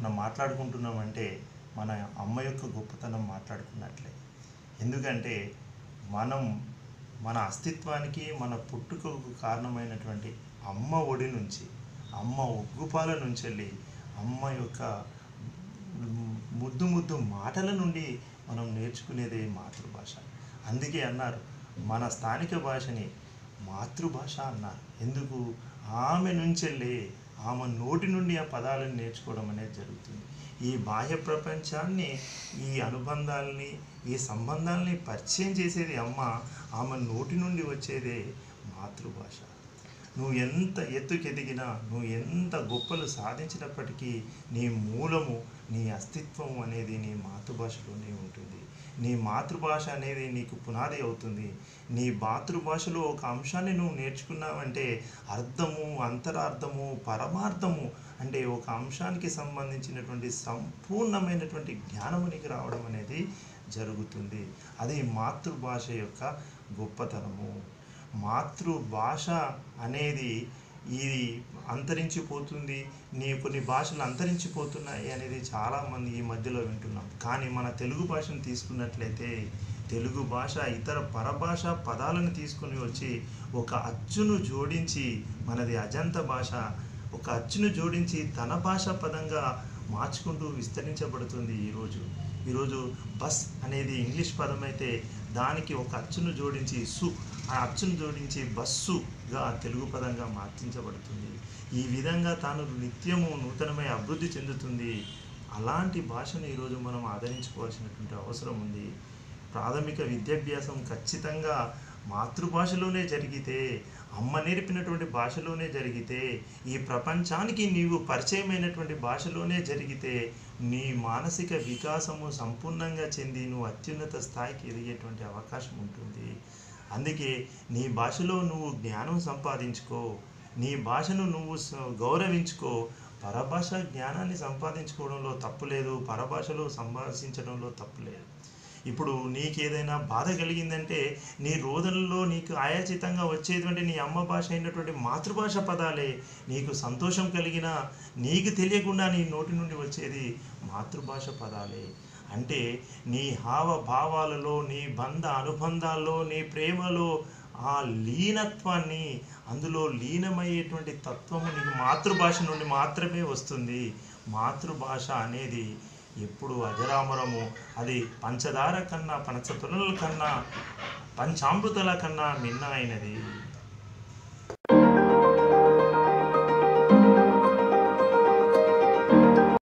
మనం మాట్లాడుకుంటున్నామంటే మన అమ్మ యొక్క గొప్పతనం మాట్లాడుకున్నట్లే ఎందుకంటే మనం మన అస్తిత్వానికి మన పుట్టుకకు కారణమైనటువంటి అమ్మ ఒడి నుంచి అమ్మ ఉగ్గుపాల నుంచి వెళ్ళి అమ్మ యొక్క ముద్దు ముద్దు మాటల నుండి మనం నేర్చుకునేదే మాతృభాష అందుకే అన్నారు మన స్థానిక భాషని మాతృభాష అన్నారు ఎందుకు ఆమె నుంచెళ్ళి ఆమె నోటి నుండి ఆ పదాలను నేర్చుకోవడం అనేది జరుగుతుంది ఈ బాహ్య ప్రపంచాన్ని ఈ అనుబంధాలని ఈ సంబంధాలని పరిచయం చేసేది అమ్మ ఆమె నోటి నుండి వచ్చేదే మాతృభాష నువ్వు ఎంత ఎత్తుకెదిగినా నువ్వు ఎంత గొప్పలు సాధించినప్పటికీ నీ మూలము నీ అస్తిత్వం అనేది నీ మాతృభాషలోనే ఉంటుంది నీ మాతృభాష అనేది నీకు పునాది అవుతుంది నీ మాతృభాషలో ఒక అంశాన్ని నువ్వు నేర్చుకున్నావంటే అర్థము అంతరార్థము పరమార్థము అంటే ఒక అంశానికి సంబంధించినటువంటి సంపూర్ణమైనటువంటి జ్ఞానము నీకు రావడం అనేది జరుగుతుంది అది మాతృభాష యొక్క గొప్పతనము మాతృభాష అనేది ఇది అంతరించిపోతుంది నీ కొన్ని భాషలు అంతరించిపోతున్నాయి అనేది చాలామంది ఈ మధ్యలో వింటున్నాం కానీ మన తెలుగు భాషను తీసుకున్నట్లయితే తెలుగు భాష ఇతర పరభాష పదాలను తీసుకొని వచ్చి ఒక అచ్చును జోడించి మనది అజంత భాష ఒక అచ్చును జోడించి తన భాష పదంగా మార్చుకుంటూ విస్తరించబడుతుంది ఈరోజు ఈరోజు బస్ అనేది ఇంగ్లీష్ పదం అయితే దానికి ఒక అచ్చును జోడించి సు ఆ అచ్చును జోడించి బస్సుగా తెలుగు పదంగా మార్చించబడుతుంది ఈ విధంగా తాను నిత్యము నూతనమై అభివృద్ధి చెందుతుంది అలాంటి భాషను ఈరోజు మనం ఆదరించుకోవాల్సినటువంటి అవసరం ఉంది ప్రాథమిక విద్యాభ్యాసం ఖచ్చితంగా మాతృభాషలోనే జరిగితే అమ్మ నేర్పినటువంటి భాషలోనే జరిగితే ఈ ప్రపంచానికి నీవు పరిచయమైనటువంటి భాషలోనే జరిగితే నీ మానసిక వికాసము సంపూర్ణంగా చెంది నువ్వు అత్యున్నత స్థాయికి ఎదిగేటువంటి అవకాశం ఉంటుంది అందుకే నీ భాషలో నువ్వు జ్ఞానం సంపాదించుకో నీ భాషను నువ్వు స- గౌరవించుకో పరభాష జ్ఞానాన్ని సంపాదించుకోవడంలో తప్పు లేదు పరభాషలో సంభాషించడంలో తప్పు లేదు ఇప్పుడు నీకేదైనా బాధ కలిగిందంటే నీ రోదనలో నీకు ఆయాచితంగా వచ్చేటువంటి నీ అమ్మ భాష అయినటువంటి మాతృభాష పదాలే నీకు సంతోషం కలిగినా నీకు తెలియకుండా నీ నోటి నుండి వచ్చేది మాతృభాష పదాలే అంటే నీ హావభావాలలో నీ బంధ అనుబంధాల్లో నీ ప్రేమలో ఆ లీనత్వాన్ని అందులో లీనమయ్యేటువంటి తత్వము నీకు మాతృభాష నుండి మాత్రమే వస్తుంది మాతృభాష అనేది ఎప్పుడు అజరామరము అది పంచదార కన్నా పంచతులల కన్నా పంచామృతల కన్నా మిన్న అయినది